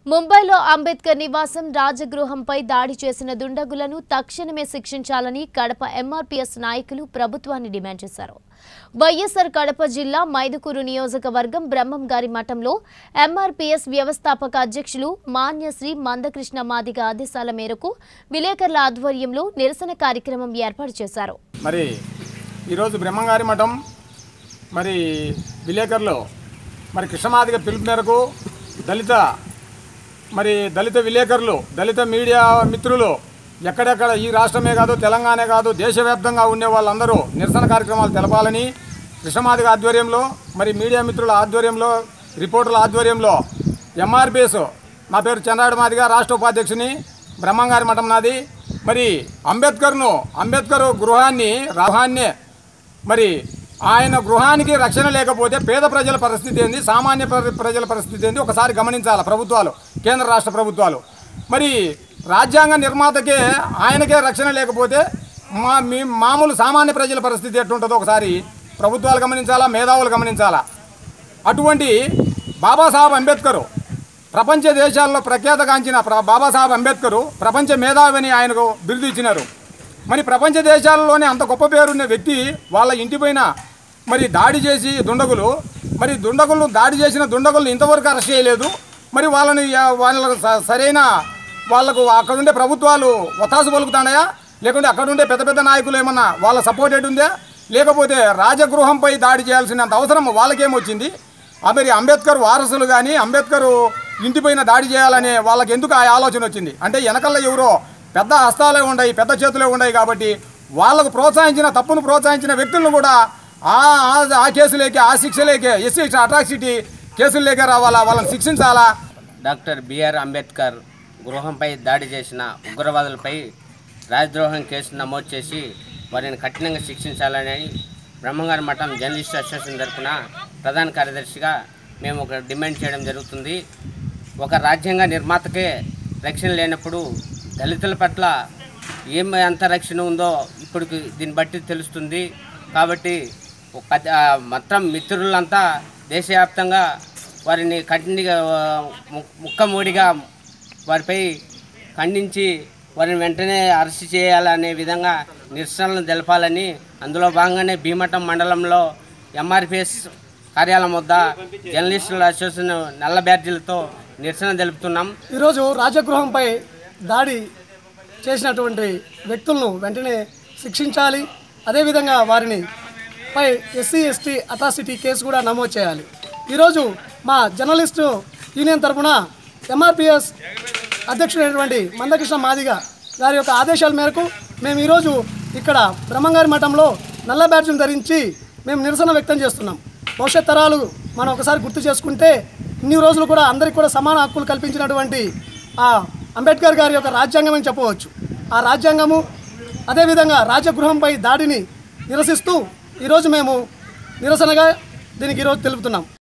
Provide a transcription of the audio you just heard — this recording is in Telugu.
ముంబైలో అంబేద్కర్ నివాసం రాజగృహంపై దాడి చేసిన దుండగులను తక్షణమే శిక్షించాలని కడప ఎంఆర్పీఎస్ నాయకులు ప్రభుత్వాన్ని డిమాండ్ చేశారు వైఎస్ఆర్ కడప జిల్లా మైదుకూరు నియోజకవర్గం బ్రహ్మం గారి మఠంలో ఎంఆర్పీఎస్ వ్యవస్థాపక అధ్యక్షులు మాన్యశ్రీ మందకృష్ణ మాదిగ ఆదేశాల మేరకు విలేకరుల ఆధ్వర్యంలో నిరసన కార్యక్రమం ఏర్పాటు చేశారు మరి ఈరోజు బ్రహ్మంగారి మఠం మరి విలేకరులు మరి కృష్ణమాదిగ పిలుపు మేరకు దళిత మరి దళిత విలేకరులు దళిత మీడియా మిత్రులు ఎక్కడెక్కడ ఈ రాష్ట్రమే కాదు తెలంగాణ కాదు దేశవ్యాప్తంగా ఉండే వాళ్ళందరూ నిరసన కార్యక్రమాలు తెలపాలని కృష్ణమాదిగ ఆధ్వర్యంలో మరి మీడియా మిత్రుల ఆధ్వర్యంలో రిపోర్టర్ల ఆధ్వర్యంలో ఎంఆర్బిఎస్ నా పేరు చంద్రాడు మాదిగా రాష్ట్ర ఉపాధ్యక్షుని బ్రహ్మంగారి మఠం నాది మరి అంబేద్కర్ను అంబేద్కర్ గృహాన్ని గృహాన్నే మరి ఆయన గృహానికి రక్షణ లేకపోతే పేద ప్రజల పరిస్థితి ఏంది సామాన్య ప్ర- ప్రజల పరిస్థితి ఏంది ఒకసారి గమనించాలి ప్రభుత్వాలు కేంద్ర రాష్ట్ర ప్రభుత్వాలు మరి రాజ్యాంగ నిర్మాతకే ఆయనకే రక్షణ లేకపోతే మా మీ మామూలు సామాన్య ప్రజల పరిస్థితి ఎట్టుంటుందో ఒకసారి ప్రభుత్వాలు గమనించాలా మేధావులు గమనించాలా అటువంటి బాబాసాహెబ్ అంబేద్కర్ ప్రపంచ దేశాల్లో ప్రఖ్యాతగాంచిన ప్ర- బాబాసాహెబ్ అంబేద్కర్ ప్రపంచ మేధావిని ఆయనకు బిరుదు ఇచ్చినారు మరి ప్రపంచ దేశాల్లోనే అంత గొప్ప పేరున్న వ్యక్తి వాళ్ళ ఇంటిపైన మరి దాడి చేసి దుండగులు మరి దుండగులు దాడి చేసిన దుండగులను ఇంతవరకు అరెస్ట్ చేయలేదు మరి వాళ్ళని యా- వాళ్ళకు స- సరైన వాళ్ళకు అక్కడుండే ప్రభుత్వాలు ఒత్తాసు పలుకుతాయా లేకుంటే అక్కడుండే పెద్ద పెద్ద నాయకులు ఏమన్నా వాళ్ళ సపోర్టెడ్ ఉందా లేకపోతే రాజగృహంపై దాడి చేయాల్సినంత అవసరం వాళ్ళకేమొచ్చింది ఆ మరి అంబేద్కర్ వారసులు కానీ అంబేద్కర్ ఇంటిపైన దాడి చేయాలనే వాళ్ళకి ఎందుకు ఆ ఆలోచన వచ్చింది అంటే వెనకల్లో ఎవరో పెద్ద హస్తాలే ఉన్నాయి పెద్ద చేతులే ఉన్నాయి కాబట్టి వాళ్ళకు ప్రోత్సహించిన తప్పును ప్రోత్సహించిన వ్యక్తులను కూడా ఆ ఆ- ఆ కేసులేకే ఆ శిక్షలేకే ఎస్సీ అట్రాసిటీ కేసుల్లోకే రావాలా వాళ్ళని శిక్షించాలా డాక్టర్ బిఆర్ అంబేద్కర్ గృహంపై దాడి చేసిన ఉగ్రవాదులపై రాజద్రోహం కేసు నమోదు చేసి వారిని కఠినంగా శిక్షించాలని బ్రహ్మంగారి మఠం జర్నలిస్ట్ అసోసియేషన్ తరఫున ప్రధాన కార్యదర్శిగా మేము ఒక డిమాండ్ చేయడం జరుగుతుంది ఒక రాజ్యాంగ నిర్మాతకే రక్షణ లేనప్పుడు దళితుల పట్ల ఏం ఎంత రక్షణ ఉందో ఇప్పుడు దీన్ని బట్టి తెలుస్తుంది కాబట్టి ఒక ఆ, మొత్తం మిత్రులంతా దేశవ్యాప్తంగా వారిని కఠినంగా ఆ, ము- ముక్కమూడిగా వారిపై ఖండించి వారిని వెంటనే అరెస్ట్ చేయాలనే విధంగా నిరసనలు తెలపాలని అందులో భాగంగానే భీమటం మండలంలో ఎంఆర్పిఎస్ కార్యాలయం వద్ద జర్నలిస్టుల అసోసియేషన్ నల్ల బ్యాడ్జీలతో నిరసన తెలుపుతున్నాం ఈరోజు రాజగృహంపై దాడి చేసినటువంటి వ్యక్తులను వెంటనే శిక్షించాలి అదేవిధంగా వారిని పై ఎస్సీ ఎస్టీ అట్రాసిటీ కేసు కూడా నమోదు చేయాలి ఈరోజు మా జర్నలిస్టు యూనియన్ తరఫున ఎంఆర్పిఎస్ అధ్యక్షుడైనటువంటి మందకృష్ణ మాదిగ గారి యొక్క ఆదేశాల మేరకు మేము ఈరోజు ఇక్కడ బ్రహ్మంగారి మఠంలో నల్ల బ్యాడ్జ్ను ధరించి మేము నిరసన వ్యక్తం చేస్తున్నాం భవిష్యత్ తరాలు మనం ఒకసారి గుర్తు చేసుకుంటే ఇన్ని రోజులు కూడా అందరికీ కూడా సమాన హక్కులు కల్పించినటువంటి ఆ అంబేద్కర్ గారి యొక్క రాజ్యాంగం అని చెప్పవచ్చు ఆ రాజ్యాంగము అదేవిధంగా రాజగృహంపై దాడిని నిరసిస్తూ ఈరోజు మేము నిరసనగా దీనికి ఈరోజు తెలుపుతున్నాం